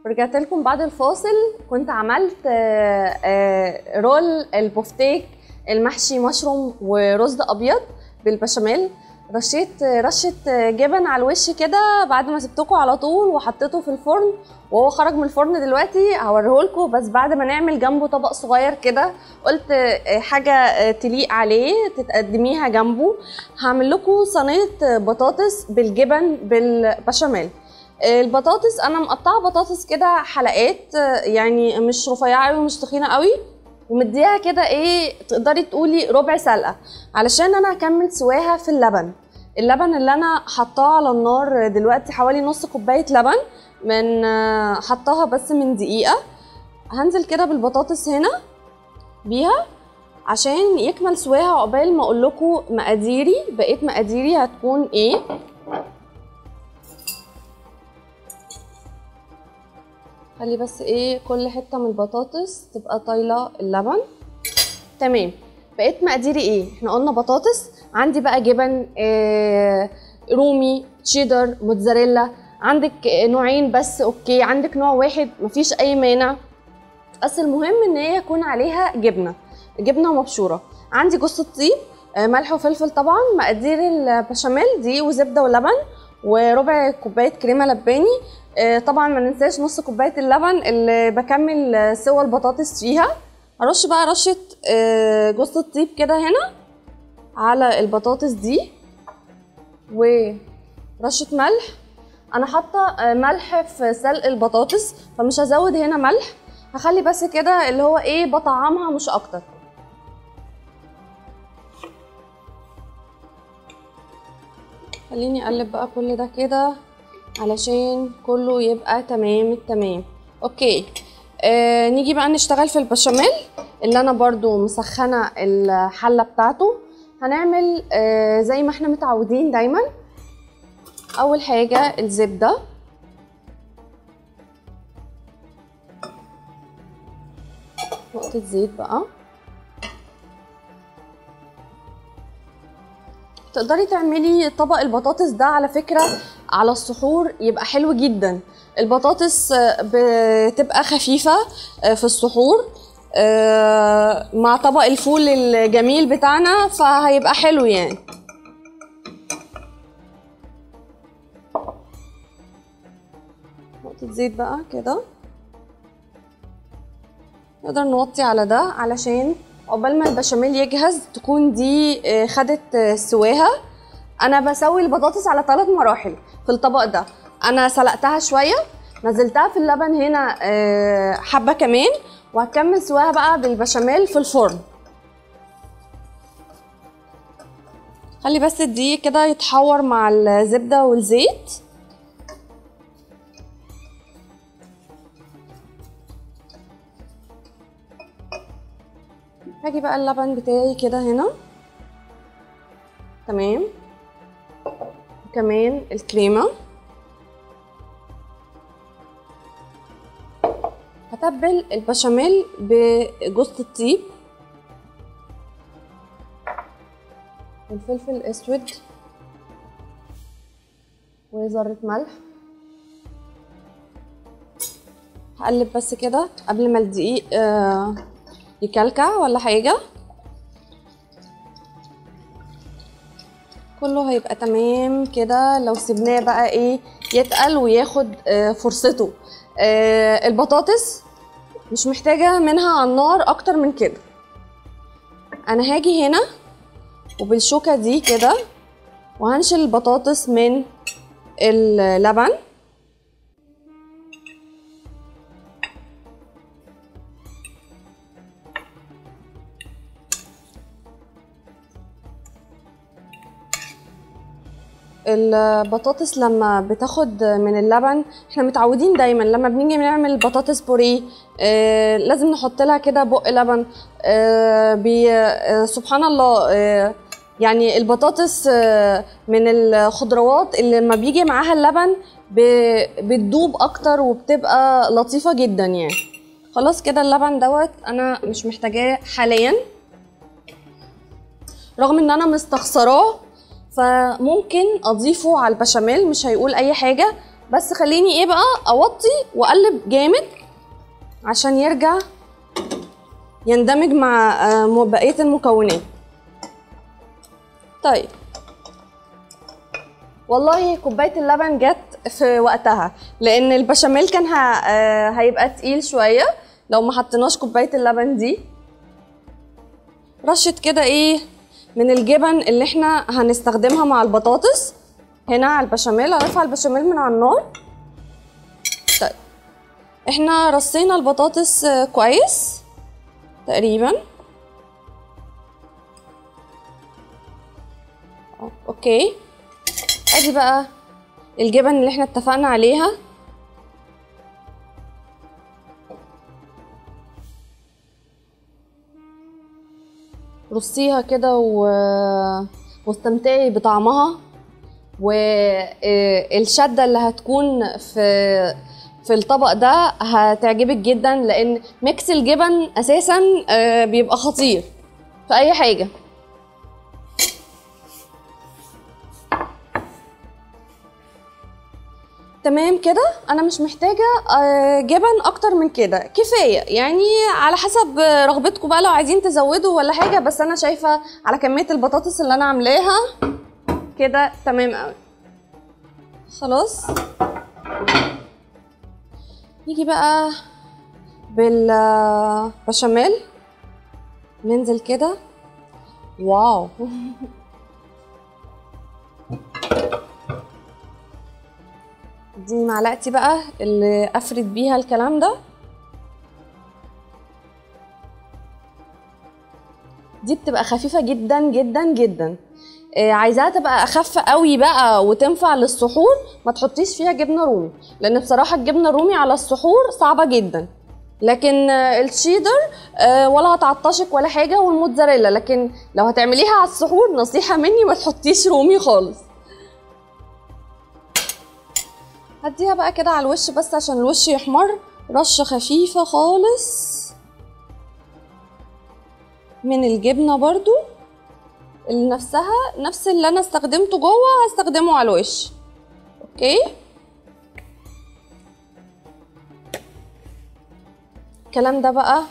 ورجعت لكم بعد الفاصل كنت عملت آه، آه، رول البوفتيك المحشي مشروم ورز ابيض بالبشاميل رشيت رشة جبن على الوش كده بعد ما سبتكم على طول وحطيته في الفرن وهو خرج من الفرن دلوقتي هوريهولكم بس بعد ما نعمل جنبه طبق صغير كده قلت آه، حاجة آه، تليق عليه تتقدميها جنبه هعمل لكم صينية بطاطس بالجبن بالبشاميل البطاطس انا مقطعه بطاطس كده حلقات آه، يعني مش رفيعه قوي ومش تخينه قوي ومديها كده ايه تقدري تقولي ربع سلقه علشان انا هكمل سواها في اللبن اللبن اللي انا حطاه على النار دلوقتي حوالي نص كوبايه لبن من آه، حطاها بس من دقيقه هنزل كده بالبطاطس هنا بيها عشان يكمل سواها عقبال ما اقول لكم مقاديري بقيت مقاديري هتكون ايه خلي بس ايه كل حته من البطاطس تبقى طايله اللبن تمام بقيت مقاديري ايه احنا قلنا بطاطس عندي بقى جبن آه رومي تشيدر موتزاريلا عندك آه، نوعين بس اوكي عندك نوع واحد مفيش اي مانع بس المهم ان هي يكون عليها جبنه جبنه مبشوره عندي جوز الطيب آه، ملح وفلفل طبعا مقادير البشاميل دي وزبده ولبن وربع كوبايه كريمه لباني آه، طبعا ما ننساش نص كوبايه اللبن اللي بكمل آه، سوى البطاطس فيها هرش بقى رشه آه، جوز الطيب كده هنا على البطاطس دي ورشه ملح انا حاطه آه، ملح في سلق البطاطس فمش هزود هنا ملح هخلي بس كده اللي هو ايه بطعمها مش اكتر خليني اقلب بقى كل ده كده علشان كله يبقى تمام التمام اوكي آه نيجي بقى نشتغل في البشاميل اللي انا برضو مسخنه الحله بتاعته هنعمل آه زي ما احنا متعودين دايما اول حاجه الزبده نقطه زيت بقى تقدري تعملي طبق البطاطس ده على فكرة على السحور يبقى حلو جدا البطاطس آه، بتبقى خفيفة آه، في السحور آه، مع طبق الفول الجميل بتاعنا فهيبقى حلو يعني نقطة زيت بقى كده نقدر نوطي على ده علشان عقبال ما البشاميل يجهز تكون دي آه، خدت آه، سواها انا بسوي البطاطس على ثلاث مراحل في الطبق ده انا سلقتها شويه نزلتها في اللبن هنا آه، حبه كمان وهكمل سواها بقى بالبشاميل في الفرن خلي بس الدقيق كده يتحور مع الزبده والزيت هاجي بقى اللبن بتاعي كده هنا تمام كمان الكريمة هتبل البشاميل بجوز الطيب والفلفل الاسود وذرة ملح هقلب بس كده قبل ما الدقيق آه يكلكع ولا حاجة كله هيبقى تمام كده لو سيبناه بقى ايه يتقل وياخد آه، فرصته آه، البطاطس مش محتاجة منها على النار اكتر من كده انا هاجي هنا وبالشوكة دي كده وهنشل البطاطس من اللبن البطاطس لما بتاخد من اللبن احنا متعودين دايما لما بنيجي نعمل بطاطس بوريه آه لازم نحط لها كده بق لبن آه بي آه سبحان الله آه يعني البطاطس آه من الخضروات اللي لما بيجي معاها اللبن ب- بتدوب اكتر وبتبقى لطيفة جدا يعني خلاص كده اللبن دوت انا مش محتاجاه حاليا رغم ان انا مستخسراه فممكن اضيفه على البشاميل مش هيقول اي حاجه بس خليني ايه بقى اوطي واقلب جامد عشان يرجع يندمج مع آه، م- بقيه المكونات طيب والله كوبايه اللبن جت في وقتها لان البشاميل كان ه... آه، هيبقى تقيل شويه لو ما حطيناش كوبايه اللبن دي رشه كده ايه من الجبن اللي احنا هنستخدمها مع البطاطس هنا على البشاميل هنرفع البشاميل من على النار طيب احنا رصينا البطاطس آه، كويس تقريبا أه، اوكي ادي بقى الجبن اللي احنا اتفقنا عليها رصيها كده و... واستمتعي بطعمها والشدة اللي هتكون في في الطبق ده هتعجبك جدا لان ميكس الجبن اساسا آه، بيبقى خطير في اي حاجه تمام كده انا مش محتاجه آه، جبن اكتر من كده كفايه يعني على حسب رغبتكم بقى لو عايزين تزودوا ولا حاجه بس انا شايفه على كميه البطاطس اللي انا عاملاها كده تمام قوي خلاص نيجي بقى بالبشاميل ننزل كده واو دي معلقتي بقى اللي افرد بيها الكلام ده دي بتبقى خفيفه جدا جدا جدا آه، عايزاها تبقى اخف قوي بقى وتنفع للسحور ما تحطيش فيها جبنه رومي لان بصراحه الجبنه الرومي على السحور صعبه جدا لكن آه، الشيدر آه، ولا هتعطشك ولا حاجه والموتزاريلا لكن لو هتعمليها على السحور نصيحه مني ما تحطيش رومي خالص هديها بقى كده على الوش بس عشان الوش يحمر رشه خفيفه خالص من الجبنه برضو اللي نفسها نفس اللي انا استخدمته جوه هستخدمه على الوش اوكي الكلام ده بقى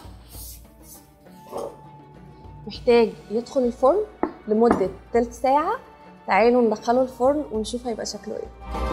محتاج يدخل الفرن لمدة تلت ساعة تعالوا ندخله الفرن ونشوف هيبقى شكله ايه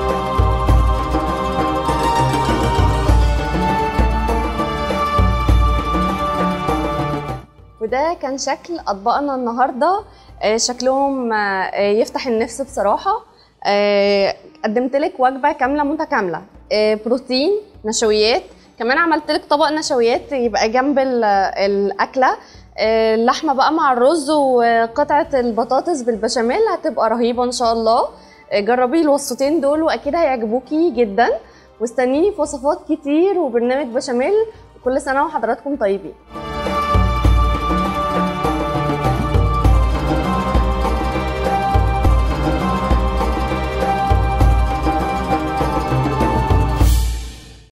وده كان شكل اطباقنا النهارده آه، شكلهم آه، يفتح النفس بصراحه قدمت لك وجبه كامله متكامله آه، بروتين نشويات كمان عملت لك طبق نشويات يبقى جنب ال- الاكله آه، اللحمه بقى مع الرز وقطعه البطاطس بالبشاميل هتبقى رهيبه ان شاء الله آه، جربي الوصفتين دول واكيد هيعجبوكي جدا واستنيني في وصفات كتير وبرنامج بشاميل وكل سنه وحضراتكم طيبين